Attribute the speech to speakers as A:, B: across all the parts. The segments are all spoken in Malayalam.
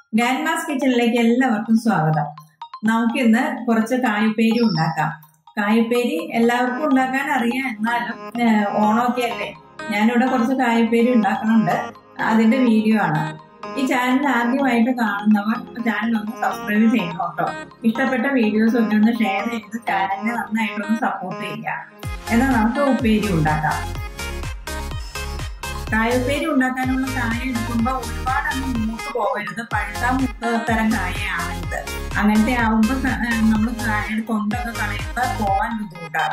A: ഗ്രാൻഡ് മാസ് കിച്ചണിലേക്ക് എല്ലാവർക്കും സ്വാഗതം നമുക്കിന്ന് കുറച്ച് കായുപ്പേരി ഉണ്ടാക്കാം കായുപ്പേരി എല്ലാവർക്കും ഉണ്ടാക്കാൻ അറിയാം എന്നാലും ഏഹ്, ഓണമൊക്കെ അല്ലേ ഞാനിവിടെ കുറച്ച് കായുപ്പേരി ഉണ്ടാക്കുന്നുണ്ട് അതിന്റെ വീഡിയോ ആണ് ഈ ചാനൽ ആദ്യമായിട്ട് കാണുന്നവർ ചാനൽ ഒന്ന് സബ്സ്ക്രൈബ് ചെയ്യണം കേട്ടോ ഇഷ്ടപ്പെട്ട വീഡിയോസ് ഒക്കെ ഒന്ന് ഷെയർ ചെയ്ത് ചാനലിനെ നന്നായിട്ടൊന്ന് സപ്പോർട്ട് ചെയ്യാം എന്നാൽ നമുക്ക് ഉപ്പേരി ഉണ്ടാക്കാം കായുപ്പേരി ഉണ്ടാക്കാനുള്ള കായ എടുക്കുമ്പോൾ ഒരുപാട് അങ്ങ് മൂത്ത് പോകരുത് പഴുത്ത മൂത്ത തരം കായയാണ് ഇത് അങ്ങനത്തെ ആവുമ്പോൾ നമ്മൾ കായയുടെ തൊണ്ടൊക്കെ കളയുമ്പോൾ പോവാൻ ബുദ്ധിമുട്ടാണ്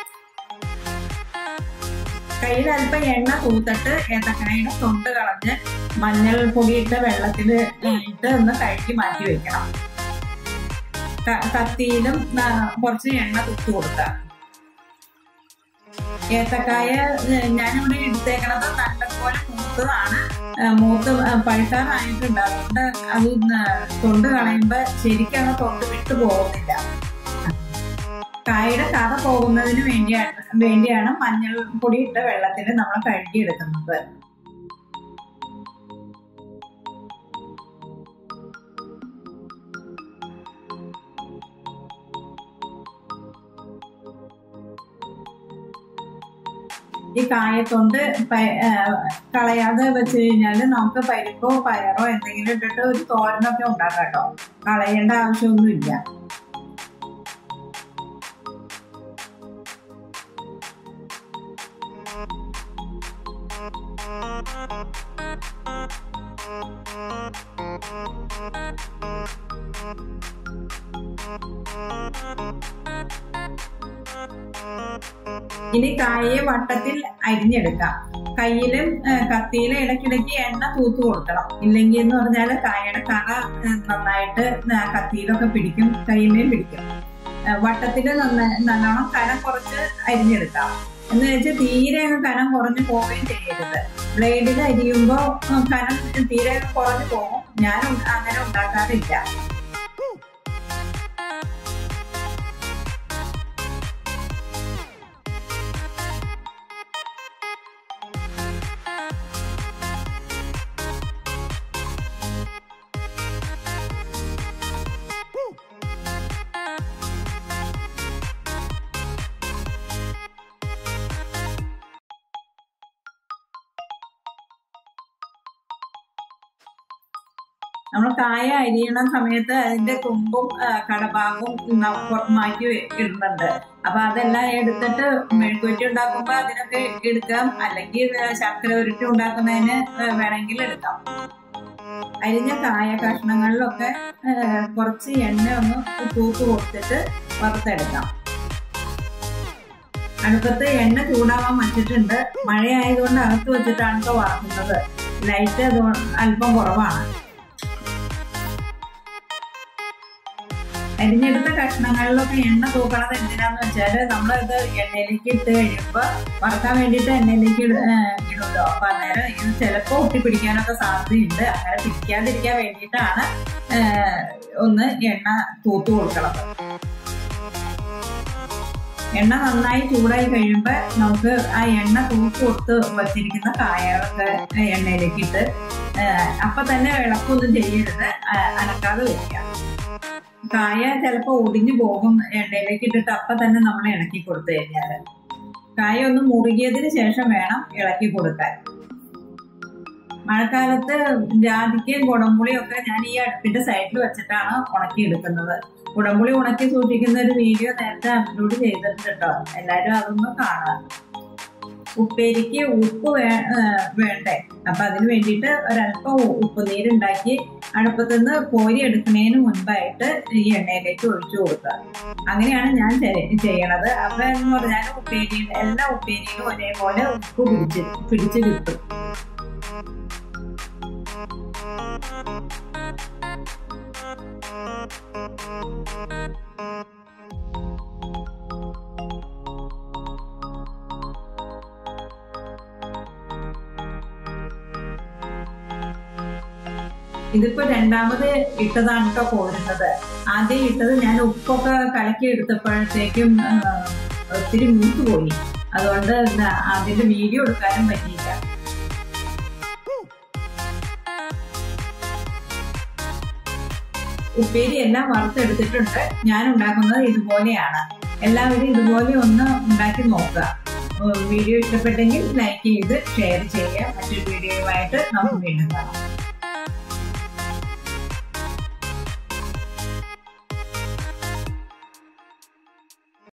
A: കയ്യിൽ അല്പം എണ്ണ തൂത്തിട്ട് ഏത്തക്കായയുടെ തൊണ്ട് കളഞ്ഞ് മഞ്ഞൾ പൊടിയിട്ട വെള്ളത്തിൽ ഇട്ട് ഒന്ന് കഴുകി മാറ്റി വെക്കണം ക- കത്തിയിലും ആ, കുറച്ച് എണ്ണ തൂത്ത് കൊടുക്കുക ഏത്തക്കായ ഏഹ്, ഞാനിവിടെ എടുത്തേക്കണത് നല്ലപോലെ മൂത്തതാണ് ഏഹ്, മൂത്ത് പഴുക്കാറായിട്ടുണ്ട് അതുകൊണ്ട് അത് ന- തൊണ്ട് കളയുമ്പോ ശരിക്കും അങ്ങ് തൊണ്ട് വിട്ടു പോകുന്നില്ല കായയുടെ കറ പോകുന്നതിന് വേണ്ടിയാണ് വേണ്ടിയാണ് മഞ്ഞൾ പൊടി ഇട്ട വെള്ളത്തിൽ നമ്മൾ കഴുകിയെടുക്കുന്നത് ഈ കായത്തൊണ്ട് പ- ആ, കളയാതെ വെച്ച് കഴിഞ്ഞാല് നമുക്ക് പരിപ്പോ പയറോ എന്തെങ്കിലും ഇട്ടിട്ട് ഒരു തോരനൊക്കെ ഉണ്ടാക്കാം കേട്ടോ കളയേണ്ട ആവശ്യമൊന്നുമില്ല ഇനി കായയെ വട്ടത്തിൽ അരിഞ്ഞെടുക്കാം കയ്യിലും ആ, കത്തിയിലും ഇടയ്ക്കിടയ്ക്ക് എണ്ണ തൂത്ത് കൊടുക്കണം ഇല്ലെങ്കിൽ എന്ന് പറഞ്ഞാൽ കായയുടെ കറ ആ, നന്നായിട്ട് ആ, കത്തിയിലൊക്കെ പിടിക്കും കയ്യിലേയും പിടിക്കും ആ, വട്ടത്തിൽ നന്ന- നല്ലോണം കനം കുറച്ച് അരിഞ്ഞെടുക്കാം എന്ന് വെച്ചാൽ തീരെ അങ്ങ് കനം കുറഞ്ഞു പോവുകയും ചെയ്യരുത് ബ്ലേഡിൽ അരിയുമ്പോൾ കനം തീരെ കുറഞ്ഞു പോകും ഞാൻ ഉ- അങ്ങനെ ഉണ്ടാക്കാറില്ല നമ്മൾ കായ അരിയണ സമയത്ത് അതിന്റെ തുമ്പും ആ, കടഭാഗവും ന- പുറ- മാറ്റി വെ- ഇടുന്നുണ്ട് അപ്പൊ അതെല്ലാം എടുത്തിട്ട് മെഴുക്കുവറ്റി ഉണ്ടാക്കുമ്പോ അതിനൊക്കെ എടുക്കാം അല്ലെങ്കിൽ ആ, ശർക്കര ഉരുട്ടി ഉണ്ടാക്കുന്നതിന് ആ, വേണമെങ്കിൽ എടുക്കാം അരിഞ്ഞ കായ കഷ്ണങ്ങളിലൊക്കെ ആ, കുറച്ച് എണ്ണ ഒന്ന് തൂത്ത് കൊടുത്തിട്ട് വറുത്തെടുക്കാം അടുപ്പത്ത് എണ്ണ ചൂടാവാൻ വച്ചിട്ടുണ്ട് മഴയായതുകൊണ്ട് അകത്ത് വെച്ചിട്ടാണ് ഇപ്പോൾ വറക്കുന്നത് ലൈറ്റ് അതുകൊണ്ട് അല്പം കുറവാണ് അരിഞ്ഞെടുത്ത കഷ്ണങ്ങളിലൊക്കെ എണ്ണ തൂക്കണത് എന്തിനാന്ന് വെച്ചാല് നമ്മളിത് എണ്ണയിലേക്ക് ഇട്ട് കഴിയുമ്പോ വറക്കാൻ വേണ്ടിയിട്ട് എണ്ണയിലേക്ക് ഇട- ഏഹ് ഇടുമല്ലോ അപ്പൊ അന്നേരം ഇത് ചിലപ്പോ ഒട്ടിപ്പിടിക്കാനൊക്കെ സാധ്യതയുണ്ട് അങ്ങനെ പിടിക്കാതിരിക്കാൻ വേണ്ടിയിട്ടാണ് ഏഹ് ഒന്ന് എണ്ണ തൂത്ത് കൊടുക്കണത് എണ്ണ നന്നായി ചൂടായി കഴിയുമ്പോൾ നമുക്ക് ആ എണ്ണ തൂത്ത് കൊടുത്ത് വച്ചിരിക്കുന്ന കായകളൊക്കെ എണ്ണയിലേക്ക് ഇട്ട് ഏഹ് അപ്പൊ തന്നെ ഇളക്കൊന്നും ചെയ്യരുത് ആ- അനക്കാതെ വെക്കുക കായ ചിലപ്പോൾ ഒടിഞ്ഞു പോകും എണ്ണയിലേക്ക് ഇട്ടിട്ട് അപ്പൊ തന്നെ നമ്മൾ ഇളക്കി കൊടുത്തു കഴിഞ്ഞാല് കായ ഒന്ന് മുറുകിയതിന് ശേഷം വേണം ഇളക്കി കൊടുക്കാൻ മഴക്കാലത്ത് ജാതിക്കയും കുടംപുളിയും ഒക്കെ ഞാൻ ഈ അടുപ്പിന്റെ സൈഡിൽ വെച്ചിട്ടാണ് ഉണക്കിയെടുക്കുന്നത് കുടംപുളി ഉണക്കി സൂക്ഷിക്കുന്ന ഒരു വീഡിയോ നേരത്തെ അപ്ലോഡ് ചെയ്തിട്ടുണ്ട് കേട്ടോ എല്ലാരും അതൊന്ന് കാണാം ഉപ്പേരിക്ക് ഉപ്പ് വേ ആ, വേണ്ടേ അപ്പൊ അതിന് വേണ്ടിയിട്ട് ഒരല്പം ഉ- ഉപ്പുനീരുണ്ടാക്കി അടുപ്പത്തുനിന്ന് കോരി എടുക്കുന്നതിന് മുൻപായിട്ട് ഈ എണ്ണയിലേക്ക് ഒഴിച്ചു കൊടുക്കുക അങ്ങനെയാണ് ഞാൻ ചെയ്യ- ചെയ്യണത് അപ്പൊ എന്ന് പറഞ്ഞാൽ ഉപ്പേരി എല്ലാ ഉപ്പേരിയിലും ഒരേപോലെ ഉപ്പ് പിടിച്ച് പിടിച്ച് കിട്ടും ഇതിപ്പോ രണ്ടാമത് ഇട്ടതാണ് കേട്ടോ കോരുന്നത് ആദ്യം ഇട്ടത് ഞാൻ ഉപ്പൊക്കെ കലക്കി എടുത്തപ്പോഴത്തേക്കും ആ, ഒത്തിരി മൂത്ത് പോയി അതുകൊണ്ട് എന്താ അതിന്റെ വീഡിയോ എടുക്കാനും പറ്റിയില്ല ഉപ്പേരി എല്ലാം വറുത്തെടുത്തിട്ടുണ്ട് ഞാൻ ഉണ്ടാക്കുന്നത് ഇതുപോലെയാണ് എല്ലാവരും ഇതുപോലെ ഒന്ന് ഉണ്ടാക്കി നോക്കുക വീഡിയോ ഇഷ്ടപ്പെട്ടെങ്കിൽ ലൈക്ക് ചെയ്ത് ഷെയർ ചെയ്യുക മറ്റൊരു വീഡിയോയുമായിട്ട് നമുക്ക് വീണ്ടും കാണാം